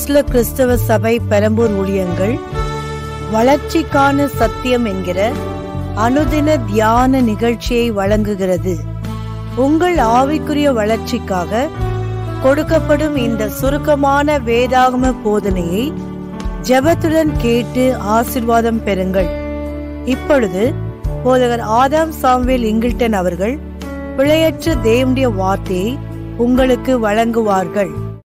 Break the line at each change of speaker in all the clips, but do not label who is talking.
அப்போஸ்ல கிறிஸ்தவ சபை பெரம்பூர் ஊழியங்கள் வளர்ச்சிக்கான சத்தியம் என்கிற அனுதின தியான நிகழ்ச்சியை வழங்குகிறது உங்கள் ஆவிக்குரிய வளர்ச்சிக்காக கொடுக்கப்படும் இந்த சுருக்கமான வேதாகம போதனையை ஜெபத்துடன் கேட்டு ஆசிர்வாதம் பெறுங்கள் இப்பொழுது போதகர் ஆதாம் சாம்வேல் இங்கில்டன் அவர்கள் பிழையற்ற தேவனுடைய வார்த்தையை உங்களுக்கு வழங்குவார்கள்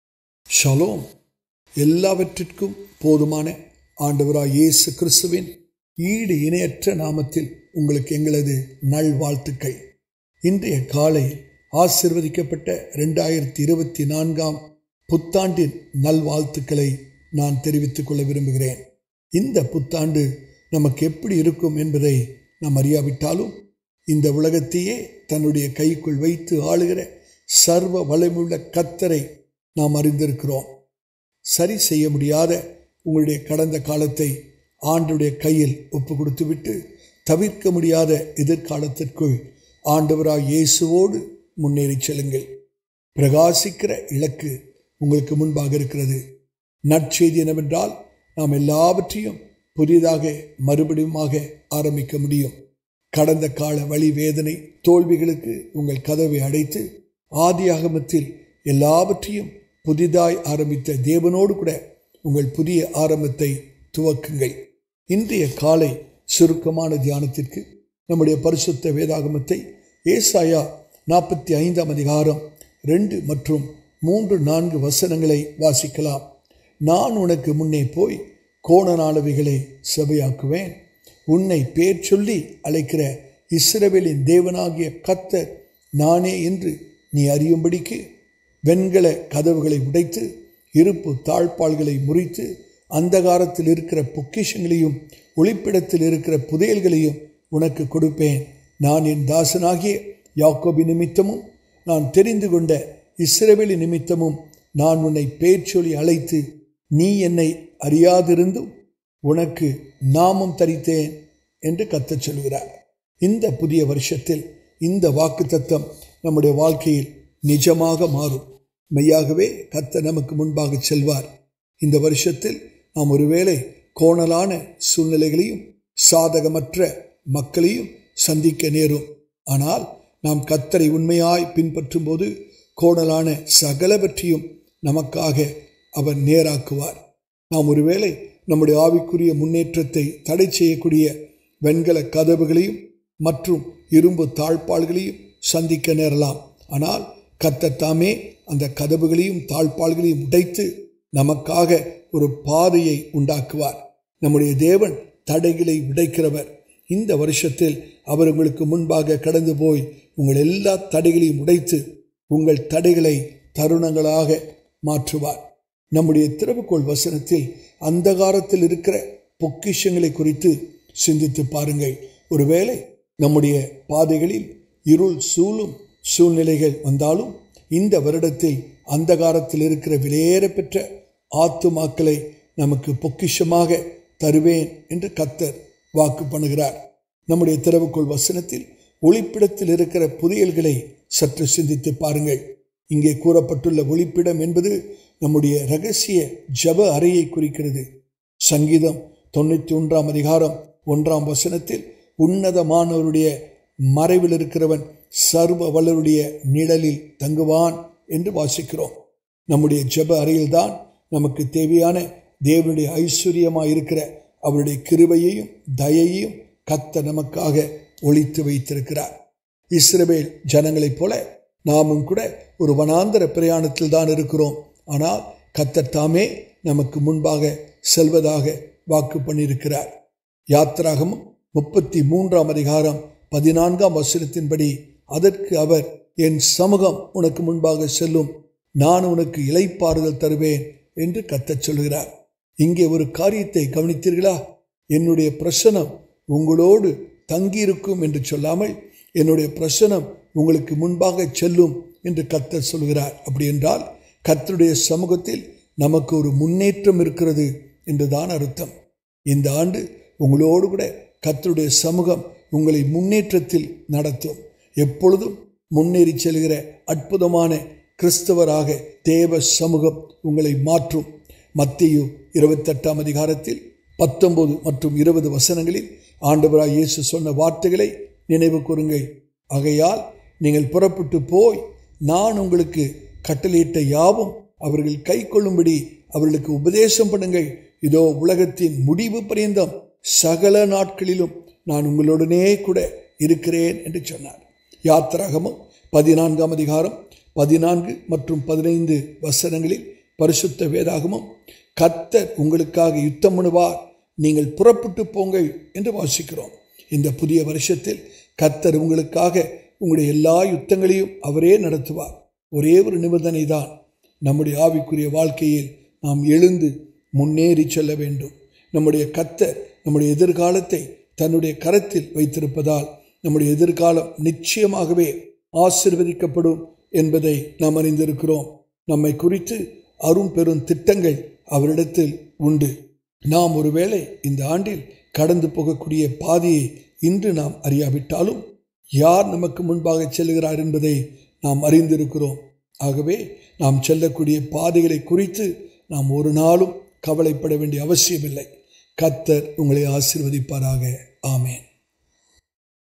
ஷலோம் எல்லாவற்றிற்கும் போதுமான ஆண்டவராய் இயேசு கிறிஸ்துவின் ஈடு இணையற்ற நாமத்தில் உங்களுக்கு எங்களது நல்வாழ்த்துக்கள் இன்றைய காலை ஆசிர்வதிக்கப்பட்ட ரெண்டாயிரத்தி இருபத்தி நான்காம் புத்தாண்டின் நல்வாழ்த்துக்களை நான் தெரிவித்துக் கொள்ள விரும்புகிறேன் இந்த புத்தாண்டு நமக்கு எப்படி இருக்கும் என்பதை நாம் அறியாவிட்டாலும் இந்த உலகத்தையே தன்னுடைய கைக்குள் வைத்து ஆளுகிற சர்வ வளமுள்ள கத்தரை நாம் அறிந்திருக்கிறோம் சரி செய்ய முடியாத உங்களுடைய கடந்த காலத்தை ஆண்டுடைய கையில் ஒப்பு கொடுத்துவிட்டு தவிர்க்க முடியாத எதிர்காலத்திற்குள் ஆண்டவராய் இயேசுவோடு முன்னேறி செல்லுங்கள் பிரகாசிக்கிற இலக்கு உங்களுக்கு முன்பாக இருக்கிறது நற்செய்தி என்னவென்றால் நாம் எல்லாவற்றையும் புதிதாக மறுபடியுமாக ஆரம்பிக்க முடியும் கடந்த கால வழி வேதனை தோல்விகளுக்கு உங்கள் கதவை அடைத்து ஆதியாகமத்தில் எல்லாவற்றையும் புதிதாய் ஆரம்பித்த தேவனோடு கூட உங்கள் புதிய ஆரம்பத்தை துவக்குங்கள் இன்றைய காலை சுருக்கமான தியானத்திற்கு நம்முடைய பரிசுத்த வேதாகமத்தை ஏசாயா நாற்பத்தி ஐந்தாம் அதிகாரம் ரெண்டு மற்றும் மூன்று நான்கு வசனங்களை வாசிக்கலாம் நான் உனக்கு முன்னே போய் கோணனாளவைகளை சபையாக்குவேன் உன்னை பேர் சொல்லி அழைக்கிற இஸ்ரவேலின் தேவனாகிய கத்தர் நானே என்று நீ அறியும்படிக்கு வெண்கல கதவுகளை உடைத்து இருப்பு தாழ்பால்களை முறித்து அந்தகாரத்தில் இருக்கிற பொக்கிஷங்களையும் ஒளிப்பிடத்தில் இருக்கிற புதையல்களையும் உனக்கு கொடுப்பேன் நான் என் தாசனாகிய யாக்கோபி நிமித்தமும் நான் தெரிந்து கொண்ட இஸ்ரவேலி நிமித்தமும் நான் உன்னை பேர் சொல்லி அழைத்து நீ என்னை அறியாதிருந்தும் உனக்கு நாமம் தரித்தேன் என்று கத்தச் சொல்கிறார் இந்த புதிய வருஷத்தில் இந்த வாக்கு தத்தம் நம்முடைய வாழ்க்கையில் நிஜமாக மாறும் மெய்யாகவே கத்த நமக்கு முன்பாக செல்வார் இந்த வருஷத்தில் நாம் ஒருவேளை கோணலான சூழ்நிலைகளையும் சாதகமற்ற மக்களையும் சந்திக்க நேரும் ஆனால் நாம் கத்தரை உண்மையாய் பின்பற்றும் போது கோணலான சகலவற்றையும் நமக்காக அவர் நேராக்குவார் நாம் ஒருவேளை நம்முடைய ஆவிக்குரிய முன்னேற்றத்தை தடை செய்யக்கூடிய வெண்கல கதவுகளையும் மற்றும் இரும்பு தாழ்பாள்களையும் சந்திக்க நேரலாம் ஆனால் கத்தத்தாமே அந்த கதவுகளையும் தாழ்பாள்களையும் உடைத்து நமக்காக ஒரு பாதையை உண்டாக்குவார் நம்முடைய தேவன் தடைகளை உடைக்கிறவர் இந்த வருஷத்தில் அவர் உங்களுக்கு முன்பாக கடந்து போய் உங்கள் எல்லா தடைகளையும் உடைத்து உங்கள் தடைகளை தருணங்களாக மாற்றுவார் நம்முடைய திறவுகோள் வசனத்தில் அந்தகாரத்தில் இருக்கிற பொக்கிஷங்களை குறித்து சிந்தித்து பாருங்கள் ஒருவேளை நம்முடைய பாதைகளில் இருள் சூழும் சூழ்நிலைகள் வந்தாலும் இந்த வருடத்தில் அந்தகாரத்தில் இருக்கிற விலையேற பெற்ற ஆத்துமாக்களை நமக்கு பொக்கிஷமாக தருவேன் என்று கத்தர் வாக்கு பண்ணுகிறார் நம்முடைய திறவுகோள் வசனத்தில் ஒளிப்பிடத்தில் இருக்கிற புதையல்களை சற்று சிந்தித்து பாருங்கள் இங்கே கூறப்பட்டுள்ள ஒளிப்பிடம் என்பது நம்முடைய ரகசிய ஜப அறையை குறிக்கிறது சங்கீதம் தொண்ணூற்றி ஒன்றாம் அதிகாரம் ஒன்றாம் வசனத்தில் உன்னதமானவருடைய மறைவில் இருக்கிறவன் சர்வ வல்லருடைய நிழலில் தங்குவான் என்று வாசிக்கிறோம் நம்முடைய ஜப அறையில்தான் நமக்கு தேவையான தேவனுடைய ஐஸ்வர்யமாக இருக்கிற அவருடைய கிருபையையும் தயையும் கத்த நமக்காக ஒழித்து வைத்திருக்கிறார் இஸ்ரவேல் ஜனங்களைப் போல நாமும் கூட ஒரு வனாந்தர பிரயாணத்தில் தான் இருக்கிறோம் ஆனால் கத்தர் தாமே நமக்கு முன்பாக செல்வதாக வாக்கு பண்ணியிருக்கிறார் யாத்திராகமும் முப்பத்தி மூன்றாம் அதிகாரம் பதினான்காம் வசனத்தின்படி அதற்கு அவர் என் சமூகம் உனக்கு முன்பாக செல்லும் நான் உனக்கு இலைப்பாறுதல் தருவேன் என்று கத்தச் சொல்கிறார் இங்கே ஒரு காரியத்தை கவனித்தீர்களா என்னுடைய பிரசனம் உங்களோடு தங்கியிருக்கும் என்று சொல்லாமல் என்னுடைய பிரசனம் உங்களுக்கு முன்பாக செல்லும் என்று கத்தர் சொல்கிறார் அப்படி என்றால் கத்தருடைய சமூகத்தில் நமக்கு ஒரு முன்னேற்றம் இருக்கிறது என்றுதான் அர்த்தம் இந்த ஆண்டு உங்களோடு கூட கத்தருடைய சமூகம் உங்களை முன்னேற்றத்தில் நடத்தும் எப்பொழுதும் முன்னேறி செல்கிற அற்புதமான கிறிஸ்தவராக தேவ சமூகம் உங்களை மாற்றும் மத்தியு இருபத்தெட்டாம் அதிகாரத்தில் பத்தொன்பது மற்றும் இருபது வசனங்களில் ஆண்டவராய் இயேசு சொன்ன வார்த்தைகளை நினைவு கூறுங்கள் ஆகையால் நீங்கள் புறப்பட்டு போய் நான் உங்களுக்கு கட்டளையிட்ட யாவும் அவர்கள் கை கொள்ளும்படி அவர்களுக்கு உபதேசம் பண்ணுங்கள் இதோ உலகத்தின் முடிவு பரியந்தம் சகல நாட்களிலும் நான் உங்களுடனே கூட இருக்கிறேன் என்று சொன்னார் யாத்திராகமும் பதினான்காம் அதிகாரம் பதினான்கு மற்றும் பதினைந்து வசனங்களில் பரிசுத்த வேதாகமும் கர்த்தர் உங்களுக்காக யுத்தம் பண்ணுவார் நீங்கள் புறப்பட்டு போங்கள் என்று வாசிக்கிறோம் இந்த புதிய வருஷத்தில் கர்த்தர் உங்களுக்காக உங்களுடைய எல்லா யுத்தங்களையும் அவரே நடத்துவார் ஒரே ஒரு நிபந்தனை தான் நம்முடைய ஆவிக்குரிய வாழ்க்கையில் நாம் எழுந்து முன்னேறி செல்ல வேண்டும் நம்முடைய கர்த்தர் நம்முடைய எதிர்காலத்தை தன்னுடைய கரத்தில் வைத்திருப்பதால் நம்முடைய எதிர்காலம் நிச்சயமாகவே ஆசிர்வதிக்கப்படும் என்பதை நாம் அறிந்திருக்கிறோம் நம்மை குறித்து அரும் பெரும் திட்டங்கள் அவரிடத்தில் உண்டு நாம் ஒருவேளை இந்த ஆண்டில் கடந்து போகக்கூடிய பாதையை இன்று நாம் அறியாவிட்டாலும் யார் நமக்கு முன்பாக செல்கிறார் என்பதை நாம் அறிந்திருக்கிறோம் ஆகவே நாம் செல்லக்கூடிய பாதைகளை குறித்து நாம் ஒரு நாளும் கவலைப்பட வேண்டிய அவசியமில்லை கத்தர் உங்களை ஆசிர்வதிப்பாராக ஆமேன்